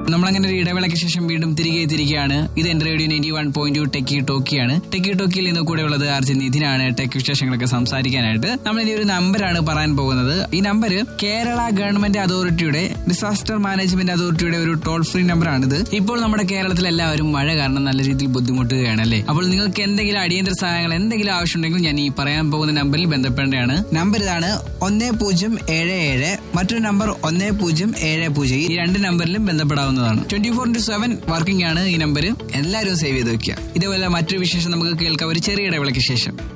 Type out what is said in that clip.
നമ്മളങ്ങനെ ഒരു ഇടവേളയ്ക്ക് ശേഷം വീണ്ടും തിരികെ എത്തിയിരിക്കുകയാണ് ഇത് എന്റെ radio ninety one point two techie ടോക്കിയാണ് ടെക്കി ടോക്കിയിൽ ഇന്ന് കൂടെ ഉള്ളത് ആർജി നിധിനാണ് ടെക് വിശേഷങ്ങളൊക്കെ സംസാരിക്കാനായിട്ട് നമ്മൾ ഇനി ഒരു നമ്പറാണ് പറയാൻ പോകുന്നത് ഈ നമ്പർ കേരള ഗവൺമെന്റ് അതോറിറ്റിയുടെ ഡിസാസ്റ്റർ മാനേജ്മെന്റ് അതോറിറ്റിയുടെ ഒരു ടോൾ ഫ്രീ നമ്പറാണിത് ഇപ്പോൾ നമ്മുടെ കേരളത്തിൽ എല്ലാവരും മഴ കാരണം നല്ല രീതിയിൽ ബുദ്ധിമുട്ടുകയാണ് അല്ലേ അപ്പോൾ നിങ്ങൾക്ക് എന്തെങ്കിലും അടിയന്തര സഹായങ്ങൾ എന്തെങ്കിലും ആവശ്യമുണ്ടെങ്കിൽ ഞാൻ ഈ പറയാൻ പോകുന്ന നമ്പറിൽ ബന്ധപ്പെടേണ്ടതാണ് നമ്പർ ഇതാണ് ഒന്ന് പൂജ്യം ഏഴ് ഏഴ് മറ്റൊരു നമ്പർ ഒന്ന് പൂജ്യം ഏഴ് പൂജ്യം ഈ രണ്ട് നമ്പറിലും ബന്ധപ്പെടാവുന്നതാണ് twenty four into seven working ആണ് ഈ നമ്പർ എല്ലാവരും സേവ് ചെയ്ത് വെക്കുക ഇതേപോലെ മറ്റൊരു വിശേഷം നമുക്ക് കേൾക്കാം ഒരു ചെറിയ ഇടവേളയ്ക്ക് ശേഷം